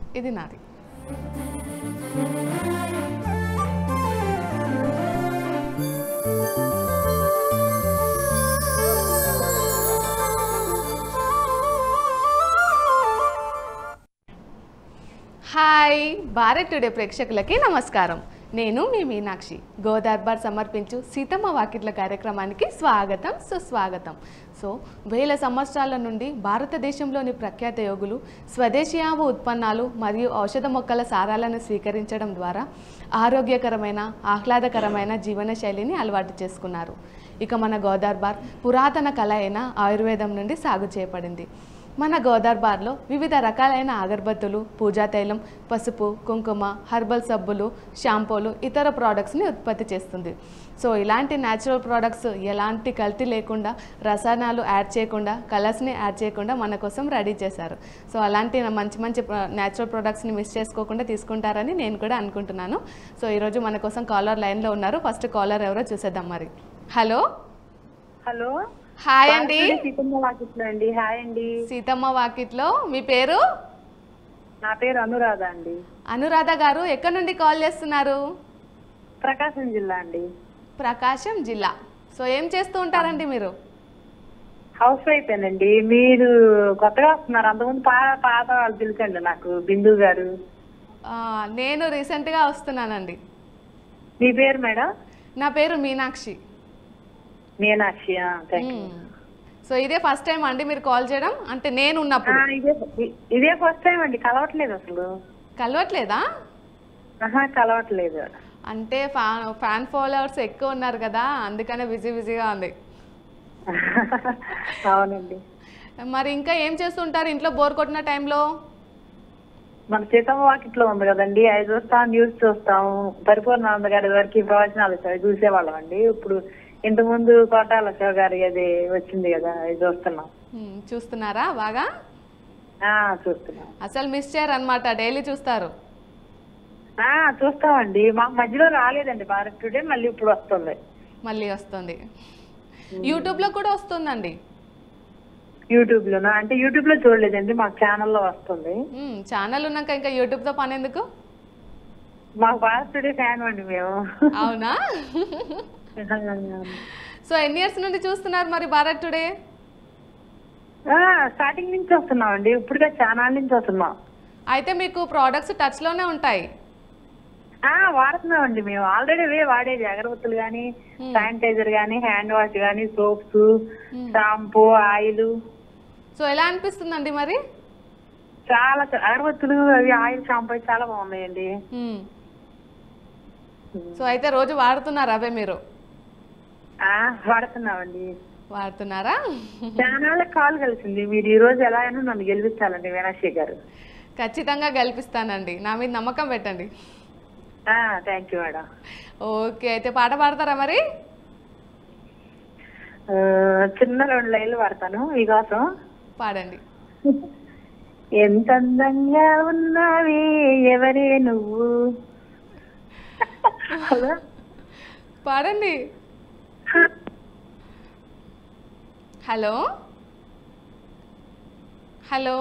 ఇది నాది hi Bharat today ప్రేక్షకులకి నమస్కారం నేను మీ మీనాక్షి గోదార్బార్ సమర్పించు సీతమ్మ వాకిట్ల కార్యక్రమానికి స్వాగతం సుస్వాగతం సో వేల సంవత్సరాల నుండి భారతదేశంలోని ప్రఖ్యాత యోగులు స్వదేశీయావ ఉత్పన్నాలు మరియు ఔషధ మొక్కల సారాలను స్వీకరించడం ద్వారా ఆరోగ్యకరమైన ఆహ్లాదకరమైన జీవన శైలిని అలవాటు చేసుకున్నారు ఇక మన గోదార్బార్ పురాతన కళ అయిన ఆయుర్వేదం నుండి సాగు చేయబడింది మన గోదార్బార్లో వివిధ రకాలైన అగరబత్తులు పూజా తైలం పసుపు కుంకుమ హర్బల్ సబ్బులు షాంపూలు ఇతర ప్రోడక్ట్స్ని ఉత్పత్తి చేస్తుంది సో ఇలాంటి న్యాచురల్ ప్రోడక్ట్స్ ఎలాంటి కల్తీ లేకుండా రసాయనాలు యాడ్ చేయకుండా కలర్స్ని యాడ్ చేయకుండా మన కోసం రెడీ చేశారు సో అలాంటి మంచి మంచి న్యాచురల్ ప్రోడక్ట్స్ని మిస్ చేసుకోకుండా తీసుకుంటారని నేను కూడా అనుకుంటున్నాను సో ఈరోజు మన కోసం కాలర్ లైన్లో ఉన్నారు ఫస్ట్ కాలర్ ఎవరో చూసేద్దాం మరి హలో హలో హాయ్ అండి సీతమ్మ వాకిట్లో అండి హాయ్ అండి సీతమ్మ వాకిట్లో మీ పేరు నా పేరు అనురాధ అండి అనురాధ గారు ఎక్కడి నుండి కాల్ చేస్తున్నారు ప్రకాశం జిల్లా అండి ప్రకాశం జిల్లా సో ఏం చేస్తూ ఉంటారండి మీరు హౌస్ వైఫ్ అండి మీరు కొత్తగా వస్తున్నారు అంతకుముందు పా పాత వాళ్ళు పిలిచండి నాకు బిందు గారు ఆ, నేను రీసెంట్గా వస్తున్నానండి మీ పేరు మేడం నా పేరు Meenakshi Meenakshi thank you hmm. So ఇదే ఫస్ట్ టైం అండి మీరు కాల్ చేయడం అంటే నేను ఉన్నప్పుడు ఇదే ఇ- ఇదే ఫస్ట్ టైం అండి కలవట్లేదు అసలు కలవట్లేదా ఆహా కలవట్లేదు అంటే ఫ్యాన్ ఫ్యాన్ ఫాలోవర్స్ ఎక్కువ ఉన్నారు కదా అందుకనే బిజీ బిజీగా ఉంది అవునండి మరి ఇంకా ఏం చేస్తుంటారు ఇంట్లో బోర్ కొట్టిన టైంలో మన సీతమ్మ వాకిట్లో ఉంది కదండి అది చూస్తాం న్యూస్ చూస్తాం పరిపూర్ణానంద గారి వారికి ప్రవచనాలు చదివి చూసేవాళ్ళం అండి ఇప్పుడు ఇంతకు ముందు కోటాల శివ గారి అది వచ్చింది కదా అది చూస్తున్నాం మ్మ్. చూస్తున్నారా బాగా ఆ చూస్తున్నాం అసలు మిస్ చేయరనమాట డైలీ చూస్తారు ఆ చూస్తామండి మాకు మధ్యలో రాలేదండి భారత్ టుడే మళ్ళీ ఇప్పుడు వస్తుంది మళ్ళీ వస్తుంది యూట్యూబ్లో కూడా వస్తుందండి యూట్యూబ్ లోనా అంటే యూట్యూబ్ లో చూడలేదండి మాకు ఛానల్లో వస్తుంది మ్మ్. ఛానల్ ఉన్నాక ఇంకా యూట్యూబ్తో పని ఎందుకు మాకు భారత్ టుడే ఫ్యాన్ అండి మేము అవునా సో ఎన్ని ఇయర్స్ నుండి చూస్తున్నారు మరి భారత్ టుడే ఆ, స్టార్టింగ్ నుంచి వస్తున్నామండి ఇప్పుడుగా ఛానల్ నుంచి వస్తున్నాం అయితే మీకు ప్రోడక్ట్స్ టచ్లోనే ఉంటాయి ఆ వాడుతున్నామండి మేము ఆల్రెడీ అవే వాడేది అగరబత్తులు గానీ శానిటైజర్ గానీ హ్యాండ్ వాష్ గానీ సోప్స్ షాంపూ ఆయిల్ సో ఎలా అనిపిస్తుందండి మరి చాలా చ- అగరబత్తులు అవి ఆయిల్ షాంపూ అవి చాలా బాగున్నాయండి మ్మ్. సో అయితే రోజు వాడుతున్నారు అవే మీరు ఆ వాడుతున్నామండి వాడుతున్నారా చాలా కాల్ కలిసింది మీరు ఈ రోజు ఎలా అయినా నన్ను గెలిపించాలండి మీనాక్షి గారు ఖచ్చితంగా గెలిపిస్తానండి నా మీద నమ్మకం పెట్టండి థ్యాంక్ యూ మేడం ఓకే అయితే పాట పాడతారా మరి ఆ, చిన్న రెండు లైన్లు వాడతాను మీకోసం పాడండి ఎంత అందంగా ఉన్నావే ఎవరే నువ్వు హలో పాడండి హలో హలో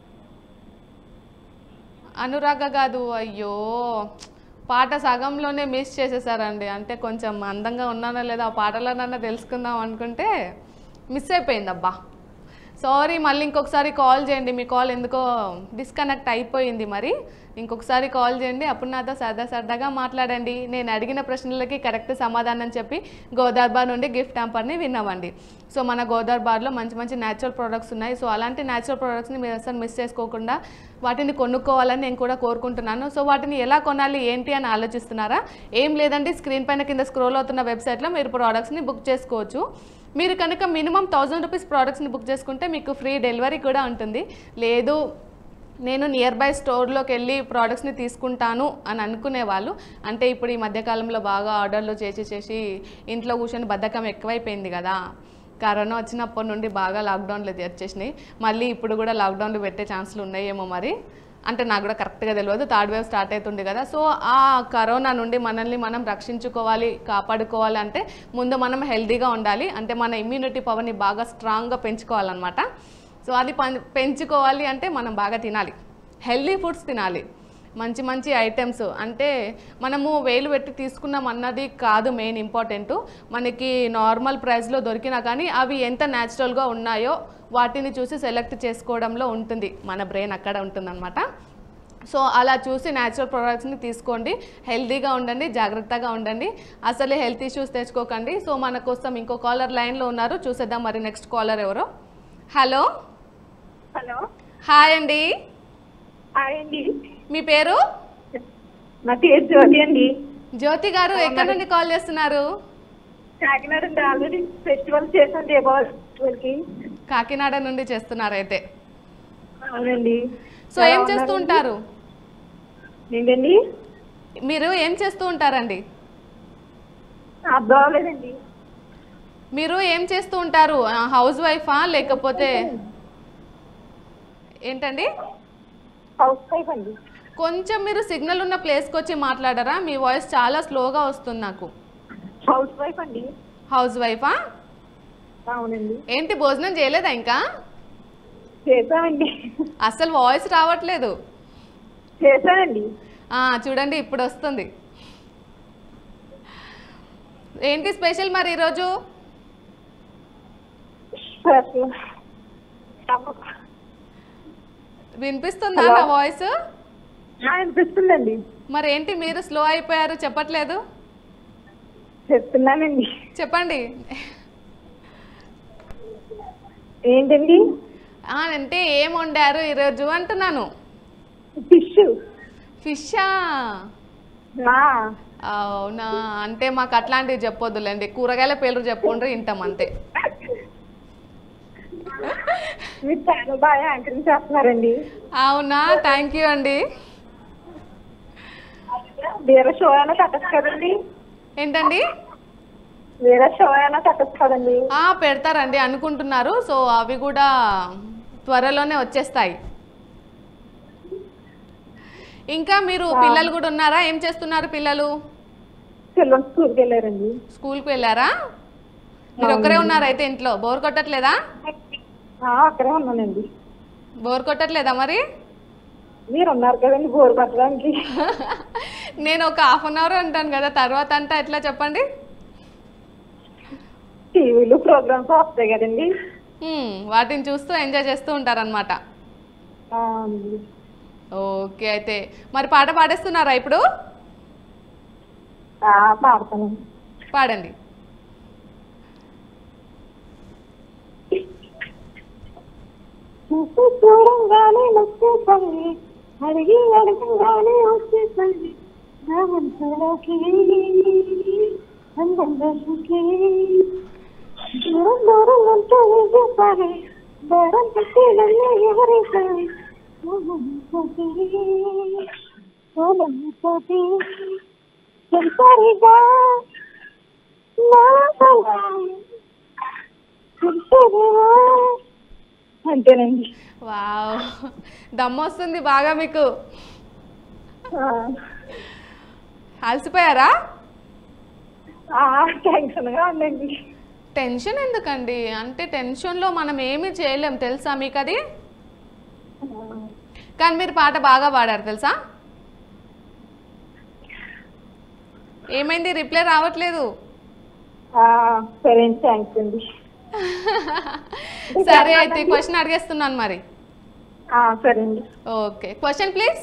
అనురాగ కాదు అయ్యో పాట సగంలోనే మిస్ చేసేసారండి అంటే కొంచెం అందంగా ఉన్నానో లేదో ఆ పాటలోనన్నా తెలుసుకుందాం అనుకుంటే మిస్ అయిపోయింది అబ్బా సారీ మళ్ళీ ఇంకొకసారి కాల్ చేయండి మీ కాల్ ఎందుకో డిస్కనెక్ట్ అయిపోయింది మరి ఇంకొకసారి కాల్ చేయండి అప్పుడు నాతో సరదా సరదాగా మాట్లాడండి నేను అడిగిన ప్రశ్నలకి కరెక్ట్ సమాధానం చెప్పి గోదార్బార్ నుండి గిఫ్ట్ హ్యాంపర్ని విన్నామండి సో మన గోదార్బార్లో మంచి మంచి న్యాచురల్ ప్రోడక్ట్స్ ఉన్నాయి సో అలాంటి న్యాచురల్ ప్రోడక్ట్స్ని మీరు అసలు మిస్ చేసుకోకుండా వాటిని కొనుక్కోవాలని నేను కూడా కోరుకుంటున్నాను సో వాటిని ఎలా కొనాలి ఏంటి అని ఆలోచిస్తున్నారా ఏం లేదండి స్క్రీన్ పైన కింద స్క్రోల్ అవుతున్న వెబ్సైట్లో మీరు ప్రోడక్ట్స్ని బుక్ చేసుకోవచ్చు మీరు కనుక మినిమం థౌజండ్ రూపీస్ ప్రోడక్ట్స్ని బుక్ చేసుకుంటే మీకు ఫ్రీ డెలివరీ కూడా ఉంటుంది లేదు నేను నియర్ బై స్టోర్లోకి వెళ్ళి ప్రోడక్ట్స్ని తీసుకుంటాను అని అనుకునే వాళ్ళు అంటే ఇప్పుడు ఈ మధ్యకాలంలో బాగా ఆర్డర్లు చేసి చేసి ఇంట్లో కూర్చొని బద్ధకం ఎక్కువైపోయింది కదా కరోనా వచ్చినప్పటి నుండి బాగా లాక్డౌన్లు వచ్చేసినాయి మళ్ళీ ఇప్పుడు కూడా లాక్డౌన్లు పెట్టే ఛాన్సులు ఉన్నాయేమో మరి అంటే నాకు కూడా కరెక్ట్గా తెలియదు థర్డ్ వేవ్ స్టార్ట్ అవుతుంది కదా సో ఆ కరోనా నుండి మనల్ని మనం రక్షించుకోవాలి కాపాడుకోవాలి అంటే ముందు మనం హెల్తీగా ఉండాలి అంటే మన ఇమ్యూనిటీ పవర్ని బాగా స్ట్రాంగ్గా పెంచుకోవాలన్నమాట సో అది పం- పెంచుకోవాలి అంటే మనం బాగా తినాలి హెల్దీ ఫుడ్స్ తినాలి మంచి మంచి ఐటమ్స్ అంటే మనము వేలు పెట్టి తీసుకున్నాం అన్నది కాదు మెయిన్ ఇంపార్టెంట్ మనకి నార్మల్ ప్రైస్లో దొరికినా కానీ అవి ఎంత న్యాచురల్గా ఉన్నాయో వాటిని చూసి సెలెక్ట్ చేసుకోవడంలో ఉంటుంది మన బ్రెయిన్ అక్కడ ఉంటుందన్నమాట సో అలా చూసి న్యాచురల్ ప్రొడక్ట్స్ని తీసుకోండి హెల్తీగా ఉండండి జాగ్రత్తగా ఉండండి అసలే హెల్త్ ఇష్యూస్ తెచ్చుకోకండి సో మన కోసం ఇంకో కాలర్ లైన్లో ఉన్నారు చూసేద్దాం మరి నెక్స్ట్ కాలర్ ఎవరో హలో హలో హాయ్ అండి హాయ్ అండి మీ పేరు నా పేరు జ్యోతి అండి జ్యోతి గారు ఎక్కడి నుండి కాల్ చేస్తున్నారు కాకినాడ నుండి ఆల్రెడీ ఫెస్టివల్ చేసాం దీపావళి ఫెస్టివల్కి కాకినాడ నుండి చేస్తున్నారు అయితే అవునండి సో ఏం చేస్తూ ఉంటారు ఏంటండి మీరు ఏం చేస్తూ ఉంటారండి అర్థం అవ్వలేదండి మీరు ఏం చేస్తూ ఉంటారు హౌస్ వైఫా లేకపోతే ఏంటండి హౌస్ వైఫ్ అండి కొంచెం మీరు సిగ్నల్ ఉన్న ప్లేస్కి వచ్చి మాట్లాడరా మీ వాయిస్ చాలా స్లోగా వస్తుంది నాకు హౌస్ వైఫ్ అండి హౌస్ వైఫా అవునండి ఏంటి భోజనం చేయలేదా ఇంకా చేశానండి అసలు వాయిస్ రావట్లేదు చేశానండి ఆ, చూడండి ఇప్పుడు వస్తుంది ఏంటి స్పెషల్ మరి ఈరోజు వినిపిస్తుందా నా వాయిస్ అనిపిస్తుందండి మరి ఏంటి మీరు స్లో అయిపోయారు చెప్పట్లేదు చెప్తున్నానండి చెప్పండి ఏంటండి ఆ, అంటే ఏం వండారు ఈరోజు అంటున్నాను ఫిష్ ఫిషా అవునా అంటే మాకు అట్లాంటివి చెప్పొద్దులేండి కూరగాయల పేర్లు చెప్పుండ్రు ఇంటాం అంతే మీరు చాలా బాగా యాంకరింగ్ చేస్తున్నారండి అవునా థ్యాంక్ యూ అండి వేరే షో అయినా కట్టచ్చు కదండి ఏంటండి వేరే షో అయినా కట్టచ్చు కదండి ఆ, పెడతారండి అనుకుంటున్నారు సో అవి కూడా త్వరలోనే వచ్చేస్తాయి ఇంకా మీరు పిల్లలు కూడా ఉన్నారా ఏం చేస్తున్నారు పిల్లలు పిల్లలు స్కూల్కి వెళ్ళారండి స్కూల్కి వెళ్ళారా మీరు ఒక్కరే ఉన్నారు అయితే ఇంట్లో బోర్ కొట్టట్లేదా ఆ, అక్కడే ఉన్నానండి బోర్ కొట్టట్లేదా మరి మీరు ఉన్నారు కదండి బోరు పట్టడానికి నేను ఒక హాఫ్ అన్ అవర్ ఉంటాను కదా తర్వాత అంతా ఎట్లా చెప్పండి టీవీలు ప్రోగ్రామ్స్ వస్తాయి కదండి హ్మ్, వాటిని చూస్తూ ఎంజాయ్ చేస్తూ ఉంటారనమాట ఆ, అవునండి. ఓకే అయితే మరి పాట పాడేస్తున్నారా ఇప్పుడు ఆ, పాడతానండి పాడండి చూసి చూడంగానే నచ్చేసండి అడిగి అడగంగానే వచ్చేసండి నా మనసులోకి అందరిలోకి దూరం దూరం అంటూ చెప్పాలి దూరం పెట్టేదన్నీ ఎవరేసారి చెప్పారిగా నా చెప్పారిగా అంతేనండి వావ్ దమ్ము వస్తుంది బాగా మీకు అలసిపోయారా టెన్షన్ గా ఉందండి టెన్షన్ ఎందుకండి అంటే టెన్షన్లో మనం ఏమీ చేయలేం తెలుసా మీకు అది కానీ మీరు పాట బాగా పాడారు తెలుసా ఏమైంది రిప్లై రావట్లేదు ఆ, సరే అండి థ్యాంక్స్ అండి సరే అయితే క్వశ్చన్ అడిగేస్తున్నాను మరి ఆ, సరే అండి ఓకే క్వశ్చన్ ప్లీజ్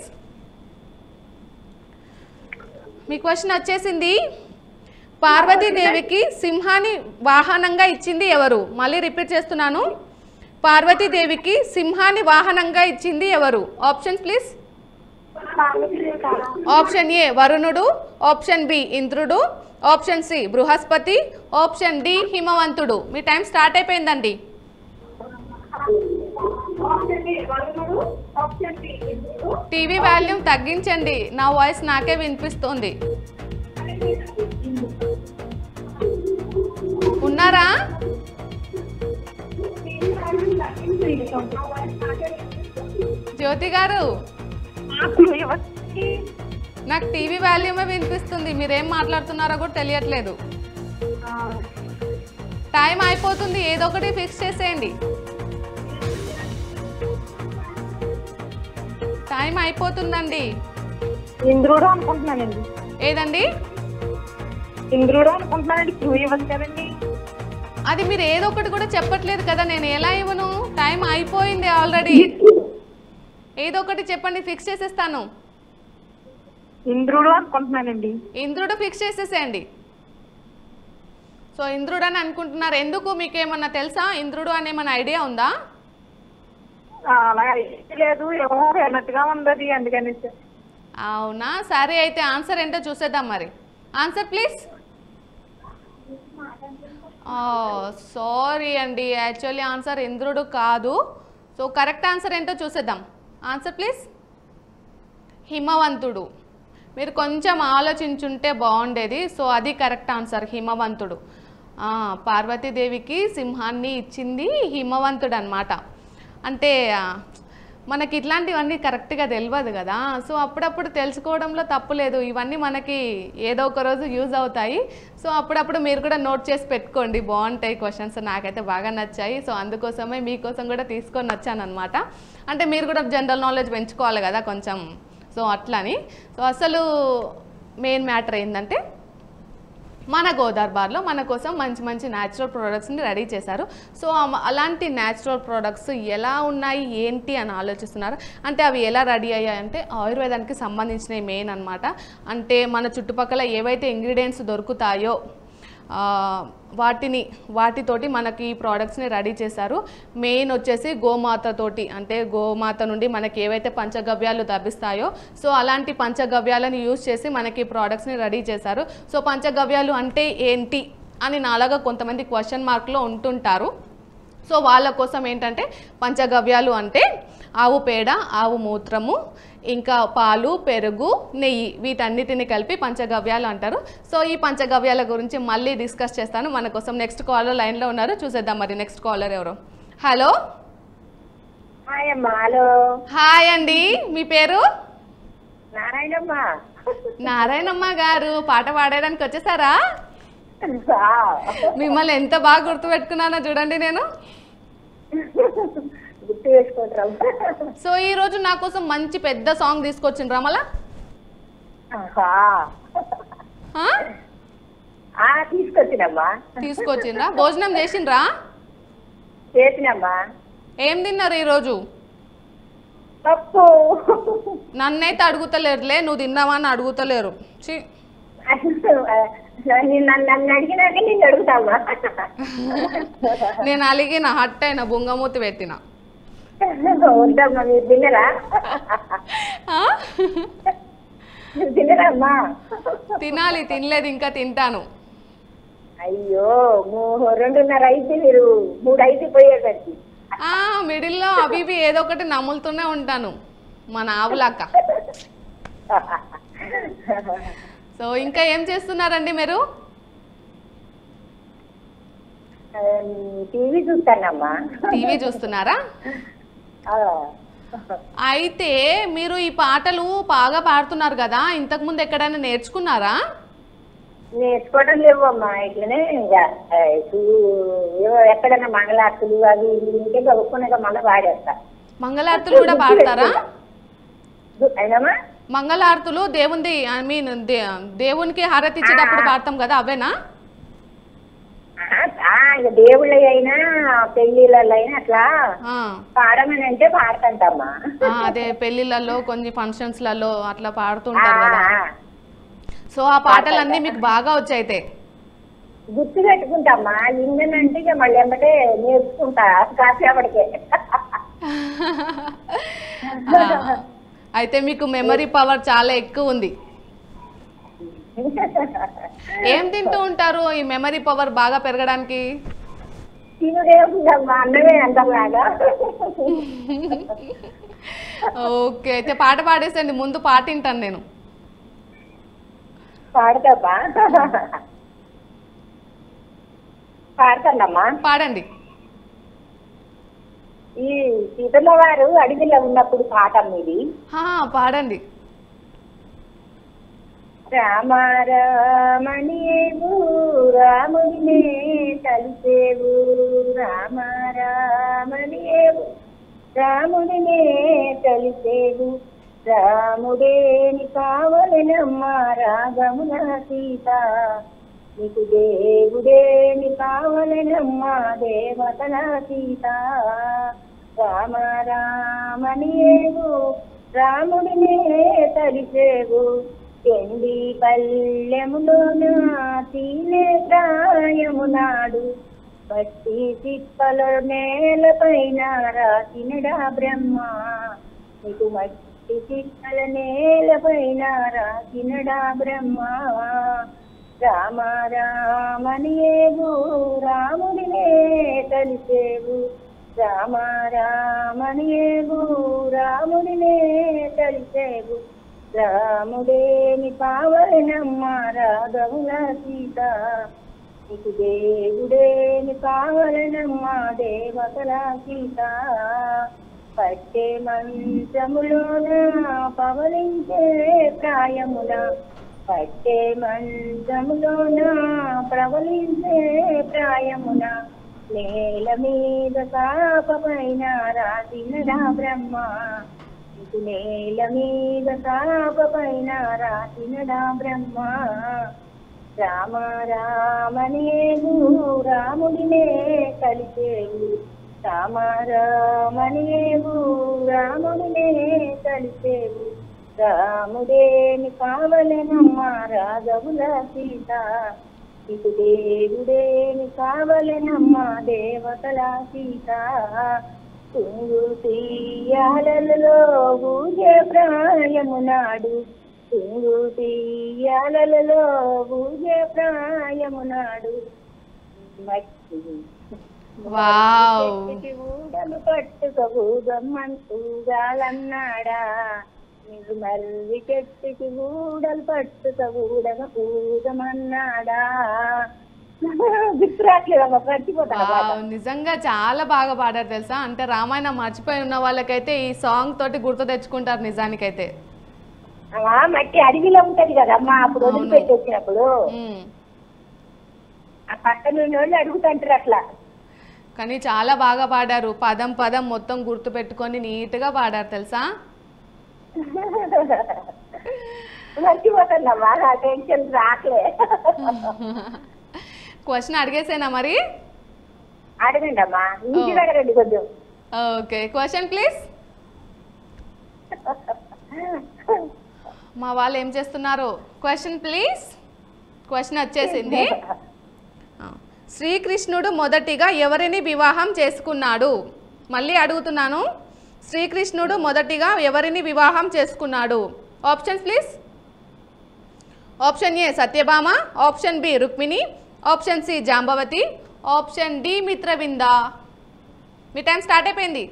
మీ క్వశ్చన్ వచ్చేసింది పార్వతీదేవికి సింహాన్ని వాహనంగా ఇచ్చింది ఎవరు మళ్ళీ రిపీట్ చేస్తున్నాను పార్వతీదేవికి సింహాన్ని వాహనంగా ఇచ్చింది ఎవరు ఆప్షన్స్ ప్లీజ్ ఆప్షన్ ఏ వరుణుడు ఆప్షన్ బి ఇంద్రుడు ఆప్షన్ సి బృహస్పతి ఆప్షన్ డి హిమవంతుడు మీ టైం స్టార్ట్ అయిపోయిందండి టీవీ వాల్యూమ్ తగ్గించండి నా వాయిస్ నాకే వినిపిస్తోంది ఉన్నారా జ్యోతి గారు నాకు టీవీ వాల్యూమే వినిపిస్తుంది మీరేం మాట్లాడుతున్నారో కూడా తెలియట్లేదు టైం అయిపోతుంది ఏదో ఒకటి ఫిక్స్ చేసేయండి టైం టైం అయిపోతుందండి ఇంద్రుడు అనుకుంటున్నానండి ఏదండి ఇంద్రుడు అనుకుంటున్నానండి క్లూ ఇవ్వచ్చు కదండి అది మీరు ఏదో ఒకటి కూడా చెప్పట్లేదు కదా నేను ఎలా ఇవ్వను టైం అయిపోయింది ఆల్రెడీ ఏదో ఒకటి చెప్పండి ఫిక్స్ చేసేస్తాను ఇంద్రుడు అనుకుంటున్నానండి ఇంద్రుడు ఫిక్స్ చేసేసేయండి సో ఇంద్రుడు అని అనుకుంటున్నారు ఎందుకు మీకు ఏమన్నా తెలుసా ఇంద్రుడు అని ఏమన్నా ఐడియా ఉందా ఆ, అలా ఏమీ లేదు ఏమో అన్నట్టుగా ఉంది అందుకని అవునా సరే అయితే ఆన్సర్ ఏంటో చూసేద్దాం మరి ఆన్సర్ ప్లీజ్ సారీ అండి యాక్చువల్లీ ఆన్సర్ ఇంద్రుడు కాదు సో కరెక్ట్ ఆన్సర్ ఏంటో చూసేద్దాం ఆన్సర్ ప్లీజ్ హిమవంతుడు మీరు కొంచెం ఆలోచించుంటే బాగుండేది సో అది కరెక్ట్ ఆన్సర్ హిమవంతుడు ఆ, పార్వతీదేవికి సింహాన్ని ఇచ్చింది హిమవంతుడు అనమాట అంటే ఆ, మనకి ఇట్లాంటివన్నీ కరెక్ట్గా తెలియదు కదా సో అప్పుడప్పుడు తెలుసుకోవడంలో తప్పు లేదు ఇవన్నీ మనకి ఏదో ఒక రోజు యూజ్ అవుతాయి సో అప్పుడప్పుడు మీరు కూడా నోట్ చేసి పెట్టుకోండి బాగుంటాయి క్వశ్చన్స్ నాకైతే బాగా నచ్చాయి సో అందుకోసమే మీకోసం కూడా తీసుకొని వచ్చాను అనమాట అంటే మీరు కూడా జనరల్ నాలెడ్జ్ పెంచుకోవాలి కదా కొంచెం సో అట్లని సో అసలు మెయిన్ మ్యాటర్ ఏంటంటే మన గోదార్బార్లో మన కోసం మంచి మంచి న్యాచురల్ ప్రోడక్ట్స్ని రెడీ చేశారు సో అమ- అలాంటి న్యాచురల్ ప్రోడక్ట్స్ ఎలా ఉన్నాయి ఏంటి అని ఆలోచిస్తున్నారు అంటే అవి ఎలా రెడీ అయ్యాయంటే ఆయుర్వేదానికి సంబంధించినవి మెయిన్ అన్నమాట అంటే మన చుట్టుపక్కల ఏవైతే ఇంగ్రీడియంట్స్ దొరుకుతాయో ఆ, వాటిని వాటితోటి మనకి ఈ ప్రోడక్ట్స్ని రెడీ చేశారు మెయిన్ వచ్చేసి గోమాతతోటి అంటే గోమాత నుండి మనకి ఏవైతే పంచగవ్యాలు లభిస్తాయో సో అలాంటి పంచగవ్యాలను యూజ్ చేసి మనకి ఈ ప్రోడక్ట్స్ని రెడీ చేశారు సో పంచగవ్యాలు అంటే ఏంటి అని నాలాగా కొంతమంది క్వశ్చన్ మార్క్లో ఉంటుంటారు సో వాళ్ళ కోసం ఏంటంటే పంచగవ్యాలు అంటే ఆవు పేడ ఆవు మూత్రము ఇంకా పాలు పెరుగు నెయ్యి వీటన్నిటిని కలిపి పంచగవ్యాలు అంటారు సో ఈ పంచగవ్యాల గురించి మళ్ళీ డిస్కస్ చేస్తాను మన కోసం నెక్స్ట్ కాలర్ లైన్లో ఉన్నారు చూసేద్దాం మరి నెక్స్ట్ కాలర్ ఎవరు హలో హాయ్ అమ్మా హలో హాయ్ అండి మీ పేరు నారాయణమ్మ నారాయణమ్మ గారు పాట పాడడానికి వచ్చేసారా మిమ్మల్ని ఎంత బాగా గుర్తుపెట్టుకున్నానో చూడండి నేను గుర్తు వేసుకుంటారమ్మా సో ఈ రోజు నా కోసం మంచి పెద్ద సాంగ్ తీసుకొచ్చిండ్రా మళ్ళా ఆహా. ఆ? ఆ, తీసుకొచ్చినమ్మా తీసుకొచ్చిండ్రా భోజనం చేసిండ్రా చేసినమ్మా ఏం తిన్నారు ఈరోజు పప్పు నన్నైతే అడుగుతలేరులే నువ్వు తిన్నావా అని అడుగుతలేరు ఛీ. నన్ను నన్ను నన్ను అడిగినాక నేను అడుగుతామా నేను అలిగిన హట్ అయిన బుంగమూతి పెట్టిన వద్దమ్మా మీరు తిన్నరా ఆ? మీరు తిన్నరా అమ్మా తినాలి తినలేదు ఇంకా తింటాను అయ్యో మూ- రెండున్నర అయితే మీరు మూడు అయితే పోయేసరికి ఆ మిడిల్లో అవి ఇవి ఏదో ఒకటి నములుతూనే ఉంటాను మన ఆవులాక సో ఇంకా ఏం చేస్తున్నారండి మీరు టీవీ చూస్తానమ్మా టీవీ చూస్తున్నారా ఆ. అయితే మీరు ఈ పాటలు బాగా పాడుతున్నారు కదా ఇంతకు ముందు ఎక్కడైనా నేర్చుకున్నారా నేర్చుకోవడం లేవు అమ్మా ఇట్లనే ఇంకా ఆ, చూ- ఏవో ఎక్కడైనా మంగళార్తులు అవి ఇవి ఇంకే చదువుకున్నాక మళ్ళీ వాడేస్తా మంగళారతులు కూడా పాడతారా అయినామా మంగళారతులు దేవుంది ఐ మీన్ దేవునికి హారతి ఇచ్చేటప్పుడు పాడతాం కదా అవేనా ఆ, ఆ, ఇక దేవుళ్ళ అయినా పెళ్లిళ్ళలో అయినా అట్లా ఆ, పాడమని అంటే పాడతంటమ్మా ఆ, అదే పెళ్లిళ్ళలో కొన్ని ఫంక్షన్స్లలో అట్లా ఆ, పాడుతుంటారు కదా ఆ. సో ఆ పాటలన్నీ మీకు బాగా వచ్చాయితే గుర్తు పెట్టుకుంటామ్మా ఇంజనంటే ఇక మళ్ళీ ఎంబటే నేర్చుకుంటా కాసేపటికే ఆ, అయితే మీకు మెమరీ పవర్ చాలా ఎక్కువ ఉంది ఏం తింటూ ఉంటారు ఈ మెమరీ పవర్ బాగా పెరగడానికి తినుడే ఉందమ్మా అన్నమే అంతలాగా ఓకే అయితే పాట పాడేసండి ముందు పాట వింటాను నేను పాడతామ్మా పాడతానమ్మా పాడండి ఈ సీతమ్మ వారు అడవిలో ఉన్నప్పుడు పాట ఇది హా, పాడండి రామ రామణియేవు రాముడినే కలిసేవు రామ రామణియేవు రాముడినే కలిసేవు రాముడేని కావలనమ్మ రాగమున సీత నీకు దేవుడేని కావలనమ్మ దేవతల సీత రామ రామని ఏగు రాముడినే తలిసేగు ఎండి పల్లెములోన తీనే ప్రాయమునాడు పట్టి తిప్పల నేలపైన రాసినడా బ్రహ్మ నీకు మట్టి తిప్పల నేలపైన రాసినడా బ్రహ్మ రామ రామని ఏగు రాముడినే కలిసేవు రామ రామని ఏగు రాముడినే కలిసేవు రాముడేని పావనమ్మ రాఘవుల సీత నీకు దేవుడేని కావలనమ్మ దేవతల సీత పట్టే మంచములోన పవలించే ప్రాయమున పట్టే మంచములోన ప్రవలించే ప్రాయమున నేల మీద కాప పైన రాసినరా బ్రహ్మ నీకు నేల మీద కాప పైన రాసినడా బ్రహ్మ రామ రామనేగు రాముడినే కలిసేవు రామ రామనేగు రాముడినే కలిసేవు రాముడేని కావలెనమ్మ రాఘవుల సీత ఇటు దేవుడేని కావలెనమ్మ దేవతల సీత తుంగు తీయాలలో పూజే ప్రాయమునాడు తుంగు తీయాలలో పూజే ప్రాయమునాడు మట్టి వావ్ చెట్టుకి ఊడలు పట్టుకూదమ్మంటూగాలన్నాడా నీకు మర్రి చెట్టుకి ఊడలు పట్టుక ఊడగ ఊదమన్నాడా గుర్తు రాట్లేదమ్మా పట్టిపోతాను వావ్, నిజంగా చాలా బాగా పాడారు తెలుసా అంటే రామాయణం మర్చిపోయి ఉన్న వాళ్ళకైతే ఈ సాంగ్ తోటి గుర్తు తెచ్చుకుంటారు నిజానికైతే ఆ మట్టి అడవిలో ఉంటది కదమ్మా అప్పుడు వదిలిపెట్టి వచ్చినప్పుడు ఉమ్. ఆ పక్కన ఉన్న వాళ్ళు అడుగుతుంటారు అట్లా కానీ చాలా బాగా పాడారు పదం పదం మొత్తం గుర్తు పెట్టుకొని నీట్గా పాడారు తెలుసా మర్చిపోతానమ్మా నా టెన్షన్ రాట్లే క్వశ్చన్ అడిగేసేనా మరి అడగండి అమ్మా ఇంటికి అడగండి కొంచెం ఓకే క్వశ్చన్ ప్లీజ్ మా వాళ్ళు ఏం చేస్తున్నారు క్వశ్చన్ ప్లీజ్ క్వశ్చన్ వచ్చేసింది ఆ, శ్రీకృష్ణుడు మొదటిగా ఎవరిని వివాహం చేసుకున్నాడు మళ్ళీ అడుగుతున్నాను శ్రీకృష్ణుడు మొదటిగా ఎవరిని వివాహం చేసుకున్నాడు options please option A Satyabhama option B Rukmini option C Jambavati option D Mitravinda మీ టైం స్టార్ట్ అయిపోయింది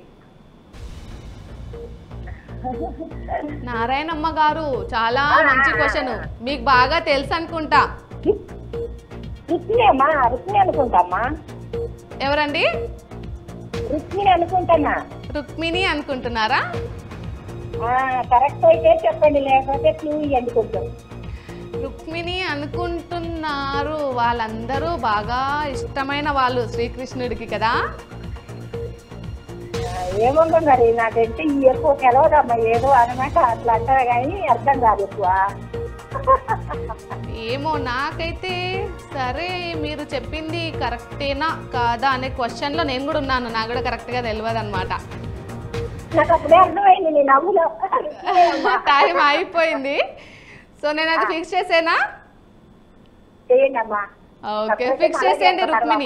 నారాయణమ్మ గారు చాలా మంచి క్వశ్చన్ మీకు బాగా తెలుసు అనుకుంటా రుక్మిణి అమ్మా రుక్మిణి అనుకుంటామ్మా ఎవరండి రుక్మిణి అనుకుంటానా రుక్మిణి అనుకుంటున్నారా కరెక్ట్ అయితే చెప్పండి లేకపోతే క్లూ ఇవ్వండి కొంచెం రుక్మిణి అనుకుంటున్నారు వాళ్ళందరూ బాగా ఇష్టమైన వాళ్ళు శ్రీకృష్ణుడికి కదా ఆ, ఏముందో మరి నాకంటే ఈ ఎక్కువ తెలవదమ్మా ఏదో అనమాట అట్లా అంటారు కానీ అర్థం కాదు ఎక్కువ ఏమో నాకైతే సరే మీరు చెప్పింది కరెక్టేనా కాదా అనే క్వశ్చన్లో నేను కూడా ఉన్నాను నాకు కూడా కరెక్ట్గా తెలియదు అనమాట నాకు అప్పుడే అర్థమైంది నీ నవ్వులో టైం అయిపోయింది సో నేను అది ఫిక్స్ చేసేనా చేయండి అమ్మా ఓకే ఫిక్స్ చేసేయండి రుక్మిణి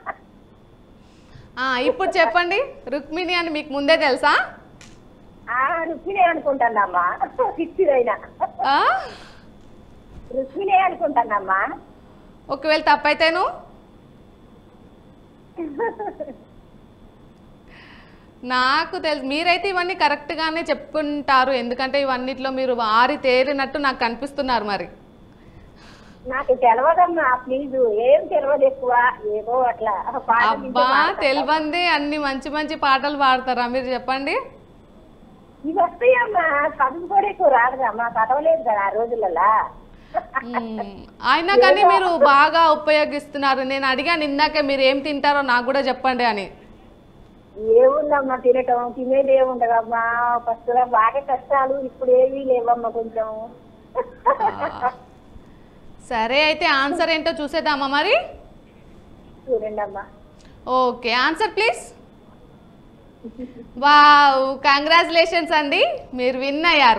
ఆ, ఇప్పుడు చెప్పండి రుక్మిణి అని మీకు ముందే తెలుసా ఆ, రుక్మిణి అనుకుంటానమ్మా ఫిక్స్డ్ అయినా ఆ? రుక్మిణి అనుకుంటానమ్మా ఒకవేళ తప్పైతేను నాకు తెలుసు మీరైతే ఇవన్నీ కరెక్ట్గానే చెప్పుకుంటారు ఎందుకంటే ఇవన్నిట్లో మీరు ఆరి తేరినట్టు నాకు కనిపిస్తున్నారు మరి నాకు తెలవదమ్మా ప్లీజ్ ఏం తెలియదు ఎక్కువ ఏదో అట్లా పాట వింటే అబ్బా పాడతా. తెలివంది అన్ని మంచి మంచి పాటలు పాడతారా మీరు చెప్పండి ఇవి వస్తాయమ్మా చదువు కూడా ఎక్కువ రాదుగమ్మా చదవలేదు కదా ఆ రోజులలో మ్మ్. అయినా కానీ మీరు బాగా ఉపయోగిస్తున్నారు నేను అడిగాను ఇందాక మీరు ఏం తింటారో నాకు కూడా చెప్పండి అని ఏముందమ్మా తినటం తినేది ఏముంటదమ్మా ఫస్ట్ బాగా కష్టాలు ఇప్పుడు ఏమీ లేవమ్మా కొంచెం ఆ. సరే అయితే ఆన్సర్ ఏంటో చూసేద్దామా మరి చూడండి అమ్మా okay answer please wow congratulations అండి మీరు విన్ అయ్యారు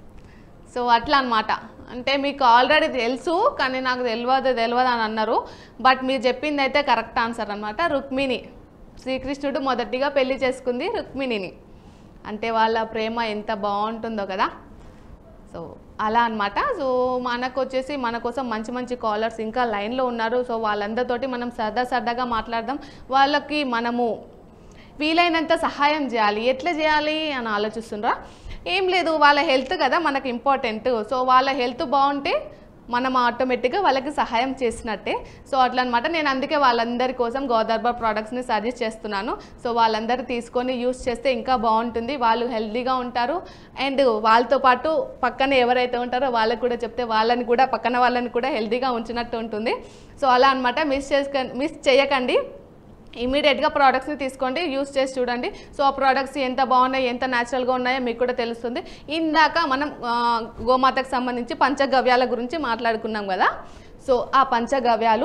సో అట్లా అనమాట అంటే మీకు ఆల్రెడీ తెలుసు కానీ నాకు తెలియదు తెలియదు అని అన్నారు బట్ మీరు చెప్పింది అయితే కరెక్ట్ ఆన్సర్ అనమాట రుక్మిణి శ్రీకృష్ణుడు మొదటిగా పెళ్లి చేసుకుంది రుక్మిణిని అంటే వాళ్ళ ప్రేమ ఎంత బాగుంటుందో కదా సో అలా అన్నమాట సో మనకు వచ్చేసి మన కోసం మంచి మంచి కాలర్స్ ఇంకా లైన్లో ఉన్నారు సో వాళ్ళందరితోటి మనం సరదా సరదాగా మాట్లాడదాం వాళ్ళకి మనము వీలైనంత సహాయం చేయాలి ఎట్లా చేయాలి అని ఆలోచిస్తుండ్రా ఏం లేదు వాళ్ళ హెల్త్ కదా మనకు ఇంపార్టెంట్ సో వాళ్ళ హెల్త్ బాగుంటే మనం ఆటోమేటిక్గా వాళ్ళకి సహాయం చేసినట్టే సో అట్లా అనమాట నేను అందుకే వాళ్ళందరి కోసం గోదర్బా ప్రోడక్ట్స్ని సజెస్ట్ చేస్తున్నాను సో వాళ్ళందరూ తీసుకొని యూస్ చేస్తే ఇంకా బాగుంటుంది వాళ్ళు హెల్తీగా ఉంటారు అండ్ వాళ్ళతో పాటు పక్కన ఎవరైతే ఉంటారో వాళ్ళకి కూడా చెప్తే వాళ్ళని కూడా పక్కన వాళ్ళని కూడా హెల్తీగా ఉంచినట్టు ఉంటుంది సో అలా అనమాట మిస్ చేసుక మిస్ చేయకండి ఇమీడియట్గా ప్రోడక్ట్స్ని తీసుకోండి యూస్ చేసి చూడండి సో ఆ ప్రోడక్ట్స్ ఎంత బాగున్నాయి ఎంత న్యాచురల్గా ఉన్నాయో మీకు కూడా తెలుస్తుంది ఇందాక మనం ఆ, గోమాతకు సంబంధించి పంచగవ్యాల గురించి మాట్లాడుకున్నాం కదా సో ఆ పంచగవ్యాలు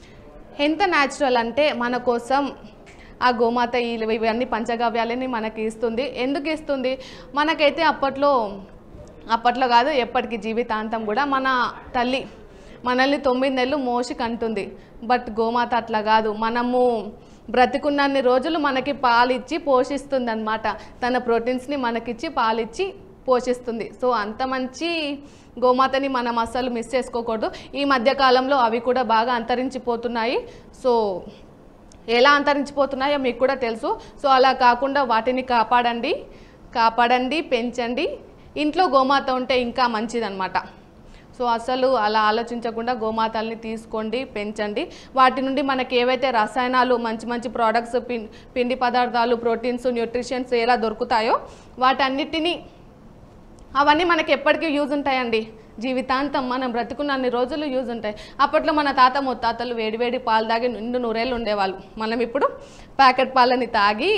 ఎంత న్యాచురల్ అంటే మన కోసం ఆ గోమాత ఈ- ఇవన్నీ పంచగవ్యాలని మనకి ఇస్తుంది ఎందుకు ఇస్తుంది మనకైతే అప్పట్లో అప్పట్లో కాదు ఎప్పటికీ జీవితాంతం కూడా మన తల్లి మనల్ని తొమ్మిది నెలలు మోసి కంటుంది బట్ గోమాత అట్లా కాదు మనము బ్రతికున్నన్ని రోజులు మనకి పాలిచ్చి పోషిస్తుంది అనమాట తన ప్రోటీన్స్ని మనకిచ్చి పాలిచ్చి పోషిస్తుంది సో అంత మంచి గోమాతని మనం అస్సలు మిస్ చేసుకోకూడదు ఈ మధ్య కాలంలో అవి కూడా బాగా అంతరించిపోతున్నాయి సో ఎలా అంతరించిపోతున్నాయో మీకు కూడా తెలుసు సో అలా కాకుండా వాటిని కాపాడండి కాపాడండి పెంచండి ఇంట్లో గోమాత ఉంటే ఇంకా మంచిదన్నమాట సో అసలు అలా ఆలోచించకుండా గోమాతల్ని తీసుకోండి పెంచండి వాటి నుండి మనకి ఏవైతే రసాయనాలు మంచి మంచి ప్రోడక్ట్స్ పిం- పిండి పదార్థాలు ప్రోటీన్స్ న్యూట్రిషన్స్ ఎలా దొరుకుతాయో వాటన్నిటినీ అవన్నీ మనకి ఎప్పటికీ యూజ్ ఉంటాయండి జీవితాంతం మనం బ్రతుకున్న అన్ని రోజులు యూజ్ ఉంటాయి అప్పట్లో మన తాత ముత్తాతలు వేడివేడి పాలు తాగి నిండు నూరేళ్ళు ఉండేవాళ్ళు మనం ఇప్పుడు ప్యాకెట్ పాలని తాగి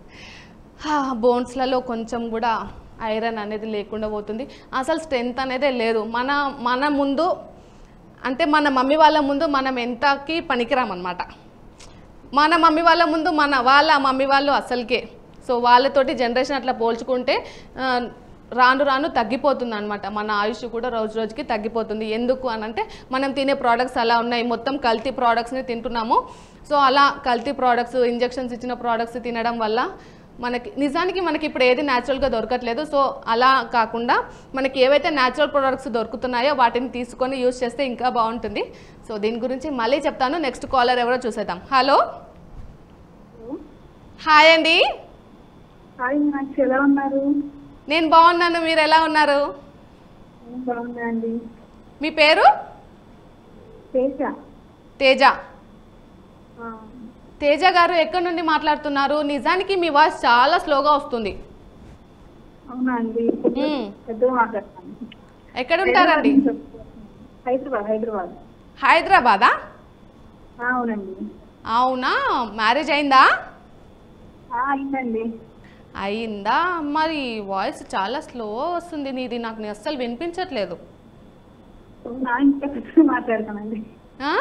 బోన్స్లలో కొంచెం కూడా ఐరన్ అనేది లేకుండా పోతుంది అసలు స్ట్రెంత్ అనేదే లేదు మన మన ముందు అంటే మన మమ్మీ వాళ్ళ ముందు మనం ఎంతకి పనికిరామన్నమాట మన మమ్మీ వాళ్ళ ముందు మన వాళ్ళ మమ్మీ వాళ్ళు అసలుకే సో వాళ్ళతోటి జనరేషన్ అట్లా పోల్చుకుంటే ఆ, రాను రాను తగ్గిపోతుంది అనమాట మన ఆయుష్ కూడా రోజు రోజుకి తగ్గిపోతుంది ఎందుకు అని అంటే మనం తినే ప్రోడక్ట్స్ అలా ఉన్నాయి మొత్తం కల్తీ ప్రోడక్ట్స్ని తింటున్నాము సో అలా కల్తీ ప్రోడక్ట్స్ ఇంజెక్షన్స్ ఇచ్చిన ప్రోడక్ట్స్ తినడం వల్ల మనకి నిజానికి మనకి ఇప్పుడు ఏది న్యాచురల్గా దొరకట్లేదు సో అలా కాకుండా మనకి ఏవైతే న్యాచురల్ ప్రోడక్ట్స్ దొరుకుతున్నాయో వాటిని తీసుకొని యూజ్ చేస్తే ఇంకా బాగుంటుంది సో దీని గురించి మళ్ళీ చెప్తాను నెక్స్ట్ కాలర్ ఎవరో చూసేద్దాం హలో హాయ్ అండి హాయ్ నాకు ఎలా ఉన్నారు నేను బాగున్నాను మీరు ఎలా ఉన్నారు బాగున్నా అండి మీ పేరు తేజ తేజ తేజ గారు ఎక్కడి నుండి మాట్లాడుతున్నారు నిజానికి మీ వాయిస్ చాలా స్లోగా వస్తుంది అవునా అండి మ్మ్. పెద్దగా మాట్లాడతాను ఎక్కడ ఉంటారండి హైదరాబాద్ హైదరాబాద్ హైదరాబాదా ఆ, అవునండి అవునా మ్యారేజ్ అయిందా ఆ, అయిందండి అయిందా మరి వాయిస్ చాలా స్లో వస్తుంది నీది నాకు నీ అస్సలు వినిపించట్లేదు నా ఇంకా పెద్దగా మాట్లాడతానండి ఆ?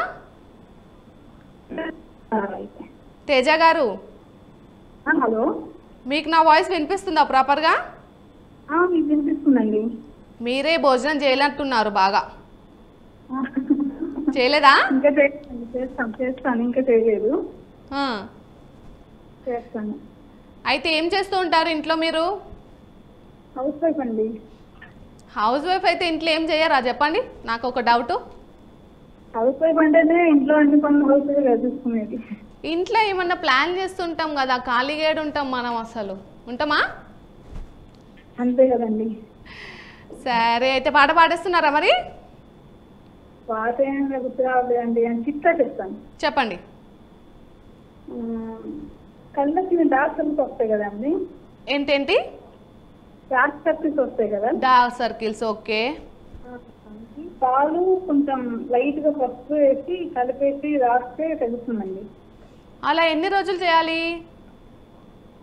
ఆ, అయితే. తేజ గారు ఆ, హలో మీకు నా వాయిస్ వినిపిస్తుందా ప్రాపర్గా ఆ, మీకు వినిపిస్తుందండి మీరే భోజనం చేయలేట్టున్నారు బాగా ఆ, చేయలేదా ఇంకా చేస్తాను చేస్తాను చేస్తాను ఇంకా చేయలేదు ఆ. చేస్తాను అయితే ఏం చేస్తూ ఉంటారు ఇంట్లో మీరు హౌస్ వైఫ్ అండి హౌస్ వైఫ్ అయితే ఇంట్లో ఏం చేయరా చెప్పండి నాకు ఒక డౌట్ హౌస్ వైఫ్ అంటేనే ఇంట్లో అన్ని పనులు హౌస్ వైఫ్ చూసుకునేది ఇంట్లో ఏమన్నా ప్లాన్ చేస్తుంటాం కదా ఖాళీగా ఏడు ఉంటాం మనం అసలు ఉంటామా అంతే కదండి సరే అయితే పాట పాడేస్తున్నారా మరి పాత ఏం గుర్తు రావట్లేదండి అని చిట్టా చెప్తాను చెప్పండి ఉమ్, కళ్ళకి డార్క్ సర్కిల్స్ వస్తాయి కదండి ఏంటేంటి డార్క్ సర్కిల్స్ వస్తాయి కదా డార్క్ సర్కిల్స్ ఓకే పాలు కొంచెం లైట్ గా పసుపు వేసి కలిపేసి రాస్తే తెలుస్తుందండి అలా ఎన్ని రోజులు చేయాలి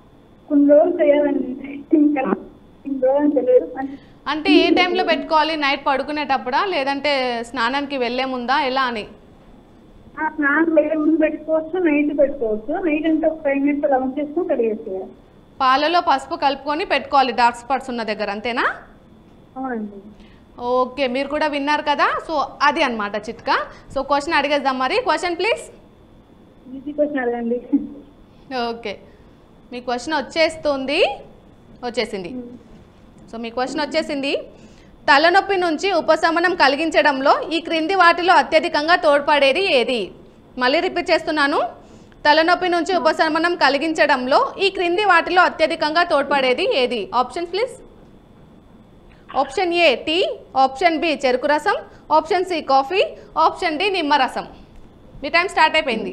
కొన్ని రోజులు చేయాలండి ఇంకా కొన్ని రోజులు తెలియదు అంటే ఏ టైంలో పెట్టుకోవాలి నైట్ పడుకునేటప్పుడా లేదంటే స్నానానికి వెళ్ళే ముందా ఎలా అని ఆ స్నానం వేరే ముందు పెట్టుకోవచ్చు నైట్ పెట్టుకోవచ్చు నైట్ అంటే ఒక ఫైవ్ మినిట్స్ అలా ఉంచేసుకుని కడిగేసేయాలి పాలలో పసుపు కలుపుకొని పెట్టుకోవాలి డార్క్ స్పాట్స్ ఉన్న దగ్గర అంతేనా అవునండి ఓకే మీరు కూడా విన్నారు కదా సో అది అన్నమాట చిట్కా సో క్వశ్చన్ అడిగేద్దాం మరి క్వశ్చన్ ప్లీజ్ ఈజీ క్వశ్చన్ అడగండి ఓకే మీ క్వశ్చన్ వచ్చేస్తుంది వచ్చేసింది సో మీ క్వశ్చన్ వచ్చేసింది తలనొప్పి నుంచి ఉపశమనం కలిగించడంలో ఈ క్రింది వాటిలో అత్యధికంగా తోడ్పడేది ఏది మళ్ళీ రిపీట్ చేస్తున్నాను తలనొప్పి నుంచి ఉపశమనం కలిగించడంలో ఈ క్రింది వాటిలో అత్యధికంగా తోడ్పడేది ఏది option please option A tea option B చెరుకు రసం option C coffee option D నిమ్మరసం మీ టైం స్టార్ట్ అయిపోయింది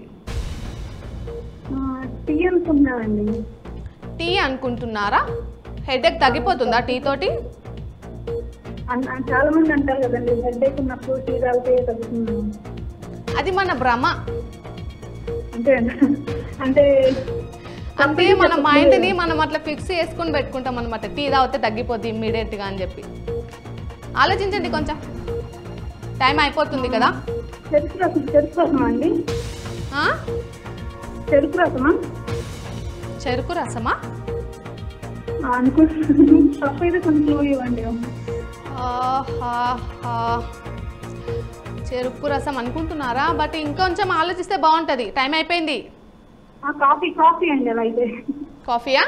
టీ అనుకుంటున్నానండి టీ అనుకుంటున్నారా హెడేక్ తగ్గిపోతుందా టీ తోటి అన్- అన్- చాలా మంది అంటారు కదండి హెడ్ ఉన్నప్పుడు టీ తాగితే తగ్గుతుంది అది మన భ్రమ అంతే అంటే అంటే మన మైండ్ని మనం అట్లా ఫిక్స్ చేసుకుని పెట్టుకుంటాం అనమాట టీ తాగితే తగ్గిపోద్ది ఇమ్మీడియట్గా అని చెప్పి ఆలోచించండి కొంచెం టైం అయిపోతుంది కదా చెరుకు రసం చెరుకు రసమా అండి ఆ? చెరుకు రసమా చెరుకు రసమా అనుకుంటున్నాను తప్పు అయితే కొంచెం ఇవ్వండి ఆహాహా. చెరుకు రసం అనుకుంటున్నారా బట్ ఇంకొంచెం ఆలోచిస్తే బాగుంటుంది టైం అయిపోయింది ఆ, కాఫీ కాఫీ అండి అలా అయితే కాఫీయా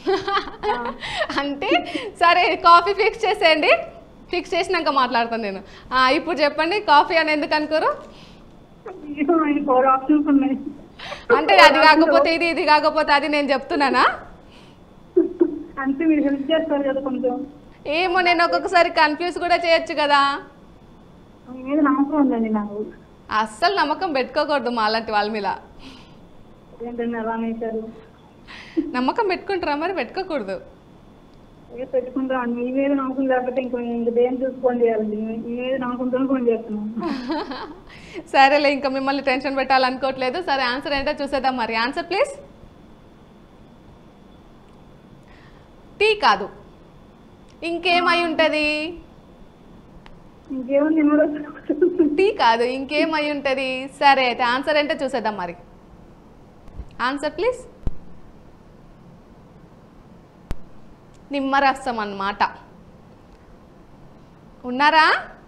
అంటే సరే కాఫీ ఫిక్స్ చేసేయండి ఫిక్స్ చేసినాక మాట్లాడతాను నేను ఆ, ఇప్పుడు చెప్పండి కాఫీ అని ఎందుకు అనుకోరు ఫోర్ ఆప్షన్స్ ఉన్నాయి అంటే అది కాకపోతే ఇది ఇది కాకపోతే అది నేను చెప్తున్నానా అంతే మీరు హెల్ప్ చేస్తారు కదా కొంచెం ఏమో నేను ఒక్కొక్కసారి కన్ఫ్యూజ్ కూడా చేయొచ్చు కదా మీ మీద నమ్మకం ఉందండి నాకు అస్సలు నమ్మకం పెట్టుకోకూడదు మా అలాంటి వాళ్ళ మీద ఏంటండి అలా అనేసారు నమ్మకం పెట్టుకుంటారా మరి పెట్టుకోకూడదు ఏ పెట్టుకుంటాం మీ మీద నమ్మకం లేకపోతే ఇంకో ఇంక దేని చూసుకొని చేయాలండి మీ- మీ మీద నమ్మకంతో ఫోన్ చేస్తున్నాం సరేలే ఇంకా మిమ్మల్ని టెన్షన్ పెట్టాలనుకోవట్లేదు సరే ఆన్సర్ ఏంటో చూసేద్దాం మరి ఆన్సర్ ప్లీజ్ టీ కాదు ఇంకేమై ఉంటుంది ఇంకేముంది నిమ్మరసం టీ కాదు ఇంకేమై ఉంటుంది సరే అయితే ఆన్సర్ ఏంటో చూసేద్దాం మరి ఆన్సర్ ప్లీజ్ నిమ్మరసం అన్నమాట ఉన్నారా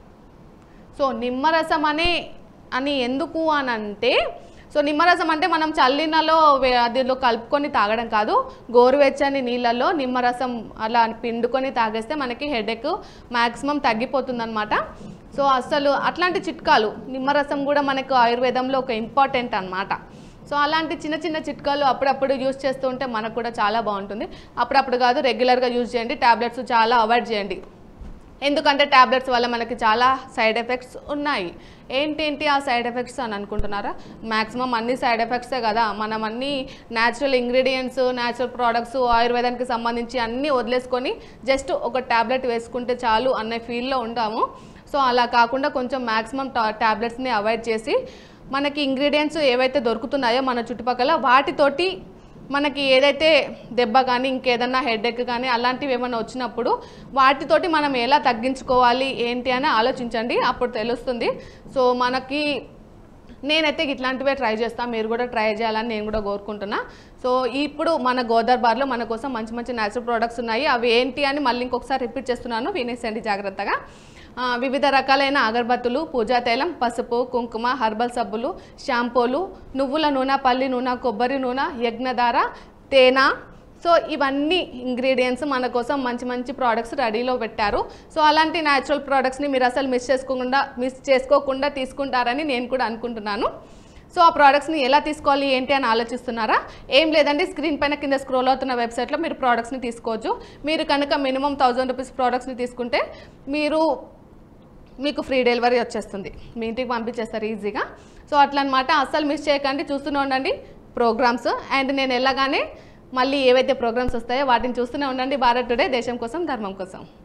సో నిమ్మరసం అనే అని ఎందుకు అని అంటే సో నిమ్మరసం అంటే మనం చల్లినలో వే- అదిలో కలుపుకొని తాగడం కాదు గోరువెచ్చని నీళ్ళల్లో నిమ్మరసం అలా పిండుకొని తాగేస్తే మనకి హెడేక్ మ్యాక్సిమం తగ్గిపోతుందన్నమాట సో అసలు అట్లాంటి చిట్కాలు నిమ్మరసం కూడా మనకు ఆయుర్వేదంలో ఒక ఇంపార్టెంట్ అన్నమాట సో అలాంటి చిన్న చిన్న చిట్కాలు అప్పుడప్పుడు యూజ్ చేస్తూ ఉంటే మనకు కూడా చాలా బాగుంటుంది అప్పుడప్పుడు కాదు రెగ్యులర్గా యూజ్ చేయండి ట్యాబ్లెట్స్ చాలా అవాయిడ్ చేయండి ఎందుకంటే ట్యాబ్లెట్స్ వల్ల మనకి చాలా సైడ్ ఎఫెక్ట్స్ ఉన్నాయి ఏంటేంటి ఆ సైడ్ ఎఫెక్ట్స్ అని అనుకుంటున్నారా మ్యాక్సిమం అన్ని సైడ్ ఎఫెక్ట్సే కదా మనం అన్ని న్యాచురల్ ఇంగ్రీడియంట్స్ న్యాచురల్ ప్రోడక్ట్స్ ఆయుర్వేదానికి సంబంధించి అన్నీ వదిలేసుకొని జస్ట్ ఒక ట్యాబ్లెట్ వేసుకుంటే చాలు అనే ఫీల్లో ఉంటాము సో అలా కాకుండా కొంచెం మ్యాక్సిమం ట్యాబ్లెట్స్ని అవాయిడ్ చేసి మనకి ఇంగ్రీడియంట్స్ ఏవైతే దొరుకుతున్నాయో మన చుట్టుపక్కల వాటితోటి మనకి ఏదైతే దెబ్బ కానీ ఇంకేదన్నా హెడేక్ కానీ అలాంటివి ఏమైనా వచ్చినప్పుడు వాటితోటి మనం ఎలా తగ్గించుకోవాలి ఏంటి అని ఆలోచించండి అప్పుడు తెలుస్తుంది సో మనకి నేనైతే ఇట్లాంటివే ట్రై చేస్తాను మీరు కూడా ట్రై చేయాలని నేను కూడా కోరుకుంటున్నా సో ఇప్పుడు మన గోదావరి బార్లో మన కోసం మంచి మంచి న్యాచురల్ ప్రోడక్ట్స్ ఉన్నాయి అవి ఏంటి అని మళ్ళీ ఇంకొకసారి రిపీట్ చేస్తున్నాను వినేసండి జాగ్రత్తగా ఆ, వివిధ రకాలైన అగరబత్తులు పూజా తైలం పసుపు కుంకుమ హర్బల్ సబ్బులు షాంపూలు నువ్వుల నూనె పల్లి నూనె కొబ్బరి నూనె యజ్ఞధార తేనె సో ఇవన్నీ ఇంగ్రీడియంట్స్ మన కోసం మంచి మంచి ప్రోడక్ట్స్ రెడీలో పెట్టారు సో అలాంటి న్యాచురల్ ప్రోడక్ట్స్ని మీరు అసలు మిస్ చేసుకోకుండా మిస్ చేసుకోకుండా తీసుకుంటారని నేను కూడా అనుకుంటున్నాను సో ఆ ప్రోడక్ట్స్ని ఎలా తీసుకోవాలి ఏంటి అని ఆలోచిస్తున్నారా ఏం లేదండి స్క్రీన్ పైన కింద స్క్రోల్ అవుతున్న వెబ్సైట్లో మీరు ప్రోడక్ట్స్ని తీసుకోవచ్చు మీరు కనుక మినిమం థౌజండ్ రూపీస్ ప్రోడక్ట్స్ని తీసుకుంటే మీరు మీకు ఫ్రీ డెలివరీ వచ్చేస్తుంది మీ ఇంటికి పంపించేస్తారు ఈజీగా సో అట్లా అనమాట అస్సలు మిస్ చేయకండి చూస్తూనే ఉండండి ప్రోగ్రామ్స్ అండ్ నేను వెళ్ళగానే మళ్ళీ ఏవైతే ప్రోగ్రామ్స్ వస్తాయో వాటిని చూస్తూనే ఉండండి భారత్ టుడే దేశం కోసం ధర్మం కోసం